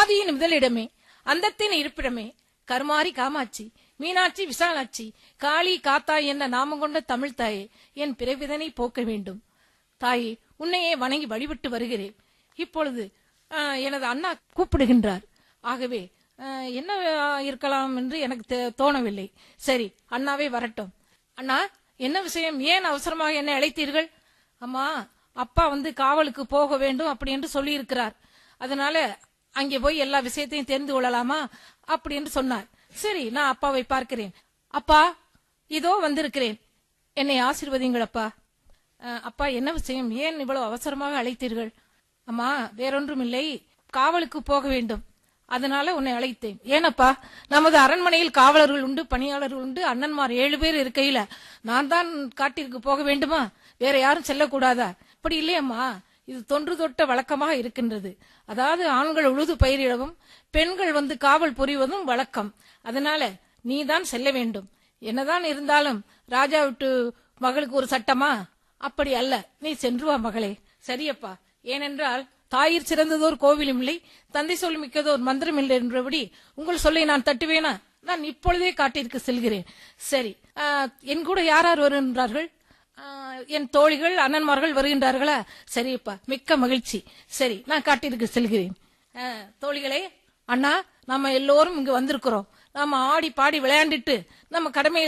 ஆதியின் முதலிடமே அந்தத்தின் இருப்பிடமே கருமாரி காமாட்சி மீனாட்சி விசாலாட்சி காளி காத்தாய் என்ற நாமம் கொண்ட தமிழ் தாயே என் பிறவிதனை போக்க வேண்டும் தாயே உன்னையே வணங்கி வழிபட்டு வருகிறேன் இப்பொழுது ஆ, எனது அண்ணா கூப்பிடுகின்றார் ஆகவே ஆ, என்ன ஆ, இருக்கலாம் என்று எனக்கு தே- தோணவில்லை சரி அண்ணாவே வரட்டும் அண்ணா என்ன விஷயம் ஏன் அவசரமாக என்னை அழைத்தீர்கள் அம்மா அப்பா வந்து காவலுக்கு போக வேண்டும் அப்படி என்று சொல்லி இருக்கிறார் அதனால அங்கே போய் எல்லா விஷயத்தையும் தெரிந்து கொள்ளலாமா அப்படி என்று சொன்னார் சரி நான் அப்பாவை பார்க்கிறேன் அப்பா இதோ வந்திருக்கிறேன் என்னை ஆசீர்வதிங்கள் அப்பா அஹ், அப்பா என்ன விஷயம் ஏன் இவ்வளவு அவசரமாக அழைத்தீர்கள் அம்மா வேறொன்றும் இல்லை காவலுக்கு போக வேண்டும் அதனால உன்னை அழைத்தேன் ஏனப்பா நமது அரண்மனையில் காவலர்கள் உண்டு பணியாளர்கள் உண்டு அண்ணன்மார் ஏழு பேர் இருக்கையில நான் தான் காட்டிற்கு போக வேண்டுமா வேற யாரும் செல்லக்கூடாதா அப்படி இல்லையம்மா இது தொன்று தொட்ட வழக்கமாக இருக்கின்றது அதாவது ஆண்கள் உழுது பயிரிடவும் பெண்கள் வந்து காவல் புரிவதும் வழக்கம் அதனால நீ தான் செல்ல வேண்டும் என்னதான் இருந்தாலும் ராஜா விட்டு மகளுக்கு ஒரு சட்டமா அப்படி அல்ல நீ சென்று வா மகளே சரியப்பா ஏனென்றால் தாயிற் சிறந்ததோர் கோவிலும் இல்லை தந்தை சொல் மிக்கதோர் மந்திரம் இல்லை என்றபடி உங்கள் சொல்லை நான் தட்டுவேனா நான் இப்பொழுதே காட்டிற்கு செல்கிறேன் சரி ஆ, என் கூட யார் யார் வருகின்றார்கள் ஆ, என் தோழிகள் அண்ணன்மார்கள் வருகின்றார்களா சரியப்பா மிக்க மகிழ்ச்சி சரி நான் காட்டிற்கு செல்கிறேன் ஆ, தோழிகளே அண்ணா நம்ம எல்லோரும் இங்கு வந்திருக்கிறோம் நாம ஆடி பாடி விளையாண்டுட்டு நம்ம கடமையை